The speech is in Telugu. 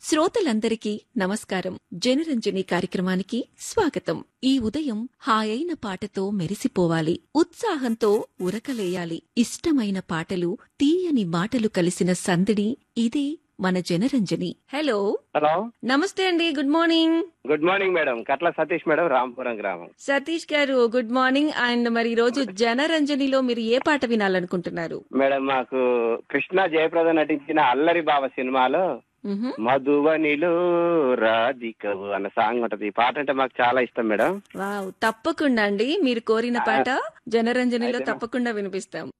శ్రోతలందరికీ నమస్కారం జనరంజని కార్యక్రమానికి స్వాగతం ఈ ఉదయం హాయైన పాటతో మెరిసిపోవాలి ఉత్సాహంతో ఉరకలేయాలి ఇష్టమైన పాటలు తీయని మాటలు కలిసిన సందడి ఇదే మన జనరంజని హలో హలో నమస్తే అండి good morning good morning madam Katla Satish madam Rampuram గ్రామం సతీష్ గారు గుడ్ మార్నింగ్ అండ్ మరి ఈ రోజు జనరంజనిలో మీరు ఏ పాట వినాలనుకుంటున్నారు మేడం మాకు కృష్ణ జయప్రద నటించిన అల్లరి బావ సినిమాలో మ్హూ. మధువనిలో రాధికవు అన్న సాంగ్ ఉంటది ఈ పాట అంటే మాకు చాలా ఇష్టం మేడం వావ్ తప్పకుండా అండి మీరు కోరిన పాట జనరంజనిలో అయితే- తప్పకుండా వినిపిస్తాం